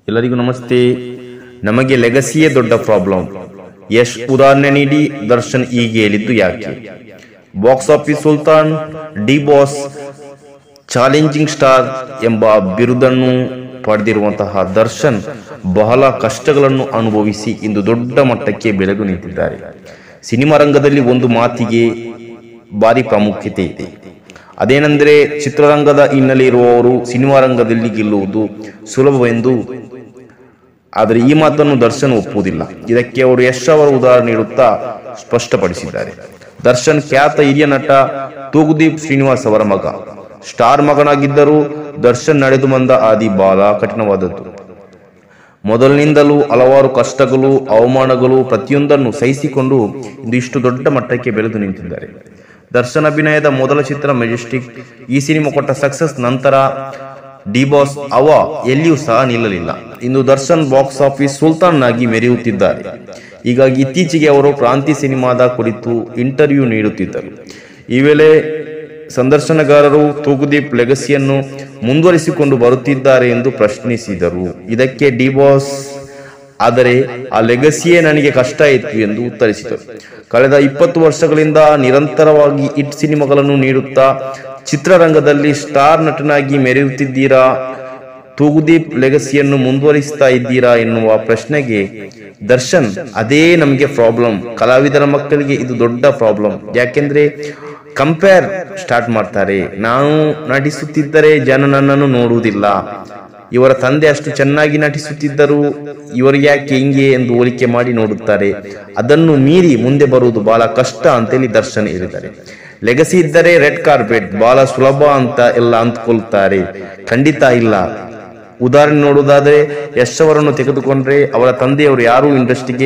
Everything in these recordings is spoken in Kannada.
ಎಲ್ಲರಿಗೂ ನಮಸ್ತೆ ನಮಗೆ ಲೆಗಸಿಯೇ ದೊಡ್ಡ ಪ್ರಾಬ್ಲಮ್ ಯಶ್ ಉದಾಹರಣೆ ನೀಡಿ ದರ್ಶನ್ ಹೀಗೆ ಹೇಳಿದ್ದು ಯಾಕೆ box office sultan D boss challenging star ಎಂಬ ಬಿರುದನ್ನು ಪಡೆದಿರುವಂತಹ ದರ್ಶನ್ ಬಹಳ ಕಷ್ಟಗಳನ್ನು ಅನುಭವಿಸಿ ಇಂದು ದೊಡ್ಡ ಮಟ್ಟಕ್ಕೆ ಬೆಳೆದು ನಿಂತಿದ್ದಾರೆ ಸಿನಿಮಾ ರಂಗದಲ್ಲಿ ಒಂದು ಮಾತಿಗೆ ಭಾರಿ ಪ್ರಾಮುಖ್ಯತೆ ಇದೆ ಅದೇನೆಂದರೆ ಚಿತ್ರರಂಗದ ಹಿನ್ನೆಲೆ ಇರುವವರು ಸಿನಿಮಾ ರಂಗದಲ್ಲಿ ಗೆಲ್ಲುವುದು ಸುಲಭವೆಂದು ಆದರೆ ಈ ಮಾತನ್ನು ದರ್ಶನ್ ಒಪ್ಪುವುದಿಲ್ಲ ಇದಕ್ಕೆ ಅವರು ಯಶ್ ಅವರ ಉದಾಹರಣೆ ನೀಡುತ್ತಾ ಸ್ಪಷ್ಟಪಡಿಸಿದ್ದಾರೆ ದರ್ಶನ್ ಖ್ಯಾತ ಹಿರಿಯ ನಟ ತೂಗುದೀಪ್ ಶ್ರೀನಿವಾಸ್ ಅವರ ಮಗ ಸ್ಟಾರ್ ಮಗನಾಗಿದ್ದರೂ ದರ್ಶನ್ ನಡೆದು ಬಂದ ಹಾದಿ ಬಹಳ ಕಠಿಣವಾದದ್ದು ಮೊದಲಿನಿಂದಲೂ ಹಲವಾರು ಕಷ್ಟಗಳು ಅವಮಾನಗಳು ಪ್ರತಿಯೊಂದನ್ನು ಸಹಿಸಿಕೊಂಡು ಇಂದು ಇಷ್ಟು ದೊಡ್ಡ ಮಟ್ಟಕ್ಕೆ ಬೆಳೆದು ನಿಂತಿದ್ದಾರೆ ದರ್ಶನ್ ಅಭಿನಯದ ಮೊದಲ ಚಿತ್ರ ಮೆಜೆಸ್ಟಿಕ್ ಈ ಸಿನಿಮಾ ಕೊಟ್ಟ ಸಕ್ಸಸ್ ನಂತರ ಡಿ ಬಾಸ್ ಅವ ಎಲ್ಲಿಯೂ ಸಹ ನಿಲ್ಲಲಿಲ್ಲ ಇಂದು ದರ್ಶನ್ ಬಾಕ್ಸ್ ಆಫೀಸ್ ಸುಲ್ತಾನ್ ಆಗಿ ಮೆರೆಯುತ್ತಿದ್ದಾರೆ ಹೀಗಾಗಿ ಇತ್ತೀಚೆಗೆ ಅವರು ಕ್ರಾಂತಿ ಸಿನಿಮಾದ ಕುರಿತು ಇಂಟರ್ವ್ಯೂ ನೀಡುತ್ತಿದ್ದರು ಈ ವೇಳೆ ಸಂದರ್ಶನಗಾರರು ತೂಗುದೀಪ್ ಲೆಗಸಿಯನ್ನು ಮುಂದುವರಿಸಿಕೊಂಡು ಬರುತ್ತಿದ್ದಾರೆ ಎಂದು ಪ್ರಶ್ನಿಸಿದರು ಇದಕ್ಕೆ ಡಿ ಬಾಸ್ ಆದರೆ ಆ ಲೆಗಸಿಯೇ ನನಗೆ ಕಷ್ಟ ಇತ್ತು ಎಂದು ಉತ್ತರಿಸಿದರು ಕಳೆದ ಇಪ್ಪತ್ತು ವರ್ಷಗಳಿಂದ ನಿರಂತರವಾಗಿ ಹಿಟ್ ಸಿನಿಮಾಗಳನ್ನು ನೀಡುತ್ತಾ ಚಿತ್ರರಂಗದಲ್ಲಿ ಸ್ಟಾರ್ ನಟನಾಗಿ ಮೆರೆಯುತ್ತಿದ್ದೀರಾ ತೂಗುದೀಪ್ ಲೆಗಸಿಯನ್ನು ಮುಂದುವರಿಸ್ತಾ ಇದ್ದೀರಾ ಎನ್ನುವ ಪ್ರಶ್ನೆಗೆ ದರ್ಶನ್ ಅದೇ ನಮಗೆ ಪ್ರಾಬ್ಲಮ್ ಕಲಾವಿದರ ಮಕ್ಕಳಿಗೆ ಇದು ದೊಡ್ಡ ಪ್ರಾಬ್ಲಮ್ ಯಾಕೆಂದ್ರೆ ಕಂಪೇರ್ ಸ್ಟಾರ್ಟ್ ಮಾಡ್ತಾರೆ ನಾನು ನಟಿಸುತ್ತಿದ್ದರೆ ಜನ ನನ್ನನ್ನು ನೋಡುವುದಿಲ್ಲ ಇವರ ತಂದೆ ಅಷ್ಟು ಚೆನ್ನಾಗಿ ನಟಿಸುತ್ತಿದ್ದರು ಇವರು ಯಾಕೆ ಹಿಂಗೆ ಎಂದು ಹೋಲಿಕೆ ಮಾಡಿ ನೋಡುತ್ತಾರೆ ಅದನ್ನು ಮೀರಿ ಮುಂದೆ ಬರುವುದು ಬಹಳ ಕಷ್ಟ ಅಂತೇಳಿ ದರ್ಶನ್ ಹೇಳಿದ್ದಾರೆ ಲೆಗಸಿ ಇದ್ದರೆ ರೆಡ್ ಕಾರ್ಪೆಟ್ ಬಹಳ ಸುಲಭ ಅಂತ ಎಲ್ಲ ಅಂದ್ಕೊಳ್ತಾರೆ ಖಂಡಿತ ಇಲ್ಲ ಉದಾಹರಣೆ ನೋಡುವುದಾದರೆ ಯಶ್ ಅವರನ್ನು ತೆಗೆದುಕೊಂಡ್ರೆ ಅವರ ತಂದೆಯವರು ಯಾರು ಇಂಡಸ್ಟ್ರಿಗೆ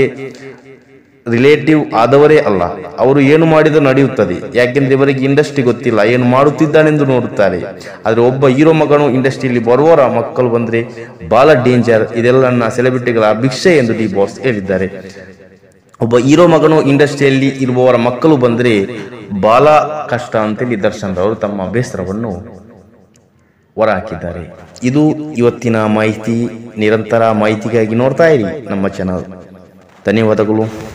ರಿಲೇಟಿವ್ ಆದವರೇ ಅಲ್ಲ ಅವರು ಏನು ಮಾಡಿದರೂ ನಡೆಯುತ್ತದೆ ಯಾಕೆಂದ್ರೆ ಇವರಿಗೆ ಇಂಡಸ್ಟ್ರಿ ಗೊತ್ತಿಲ್ಲ ಏನು ಮಾಡುತ್ತಿದ್ದಾನೆಂದು ನೋಡುತ್ತಾರೆ ಆದ್ರೆ ಒಬ್ಬ ಹೀರೋ ಮಗನು ಇಂಡಸ್ಟ್ರಿಯಲ್ಲಿ ಬರುವವರ ಮಕ್ಕಳು ಬಂದ್ರೆ ಬಹಳ ಡೇಂಜರ್ ಇದೆಲ್ಲ ನನ್ನ ಸೆಲೆಬ್ರಿಟಿಗಳ ಭಿಕ್ಷೆ ಎಂದು ಡಿ ಬಾಸ್ ಹೇಳಿದ್ದಾರೆ ಒಬ್ಬ ಹೀರೋ ಮಗನು ಇಂಡಸ್ಟ್ರಿಯಲ್ಲಿ ಇರುವವರ ಮಕ್ಕಳು ಬಂದ್ರೆ ಬಹಳ ಕಷ್ಟ ಅಂತೇಳಿ ದರ್ಶನ್ ರವರು ತಮ್ಮ ಬೇಸರವನ್ನು ಹೊರಹಾಕಿದ್ದಾರೆ ಇದು ಇವತ್ತಿನ ಮಾಹಿತಿ ನಿರಂತರ ಮಾಹಿತಿಗಾಗಿ ನೋಡ್ತಾ ಇರಿ ನಮ್ಮ ಚಾನಲ್ ಧನ್ಯವಾದಗಳು